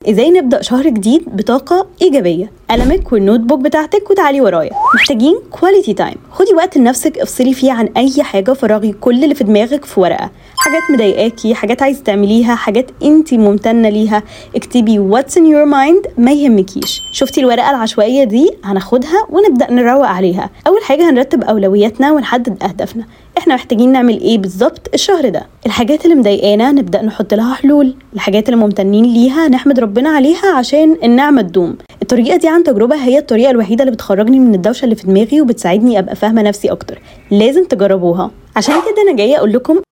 ازاي نبدا شهر جديد بطاقه ايجابيه قلمك والنوت بوك بتاعتك وتعالي ورايا محتاجين كواليتي تايم خدي وقت لنفسك افصلي فيه عن اي حاجه فرغي كل اللي في دماغك في ورقه حاجات مضايقاكي حاجات عايزه تعمليها حاجات انت ممتنه ليها اكتبي واتس ان يور مايند ما يهمكيش شفتي الورقه العشوائيه دي هناخدها ونبدا نروق عليها اول حاجه هنرتب اولوياتنا ونحدد اهدافنا احنا محتاجين نعمل ايه بالظبط الشهر ده الحاجات اللي مضايقانا نبدا نحط لها حلول الحاجات اللي ممتنين ليها نحمد ربنا عليها عشان النعمه تدوم الطريقه دي عن تجربه هي الطريقه الوحيده اللي بتخرجني من الدوشه اللي في دماغي وبتساعدني ابقى فاهمه نفسي اكتر لازم تجربوها عشان كده انا جايه اقول لكم